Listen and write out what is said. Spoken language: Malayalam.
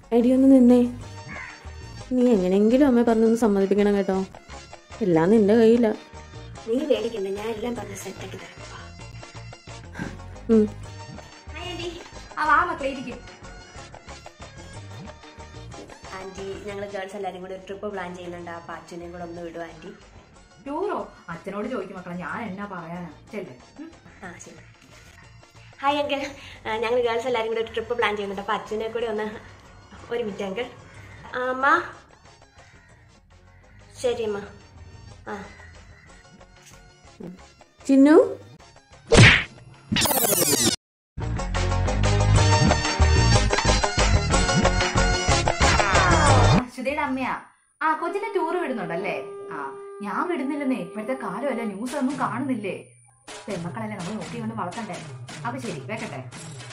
എടി ഒന്ന് നിന്നേ നീ എങ്ങനെയെങ്കിലും അമ്മയെ പറഞ്ഞൊന്ന് സമ്മതിപ്പിക്കണം കേട്ടോ എല്ലാം നിന്റെ കയ്യില നീ പേടിക്കണ്ട ഞാൻ എല്ലാം പറഞ്ഞ് സെറ്റാക്കി തരാം ഉം. ഹായ് ആൻറ്റി ആ വാ മക്കളെ ഇരിക്കും ആൻറ്റി ഞങ്ങൾ ഗേൾസ് എല്ലാവരും കൂടി ഒരു ട്രിപ്പ് പ്ലാൻ ചെയ്യുന്നുണ്ട് അപ്പോൾ അച്ഛനെയും കൂടെ ഒന്ന് വിടും ആൻറ്റി ടൂറോ അച്ഛനോട് ചോദിക്കും മക്കളെ ഞാൻ എന്നാ പറയാനാ ചെല്ലേ ആ ശരി ഹായ് അങ്കിൾ ഞങ്ങൾ ഗേൾസ് എല്ലാവരും കൂടി ഒരു ട്രിപ്പ് പ്ലാൻ ചെയ്യുന്നുണ്ട് അപ്പോൾ അച്ഛനെ കൂടി ഒന്ന് ഒരു മിനിറ്റ് അങ്കിൾ ആ അമ്മ ശരി അമ്മ ആ ചിന്നു ശ്രുതിയുടെ അമ്മയാ ആ കൊച്ചിനെ ടൂർ വിടുന്നുണ്ടല്ലേ ആ ഞാൻ വിടുന്നില്ലെന്നേ ഇപ്പോഴത്തെ കാലമല്ല ന്യൂസ് ഒന്നും കാണുന്നില്ലേ പെൺമക്കളല്ലേ നമ്മൾ നോക്കി കൊണ്ട് വളർത്തണ്ടേ അപ്പൊ ശരി വെക്കട്ടെ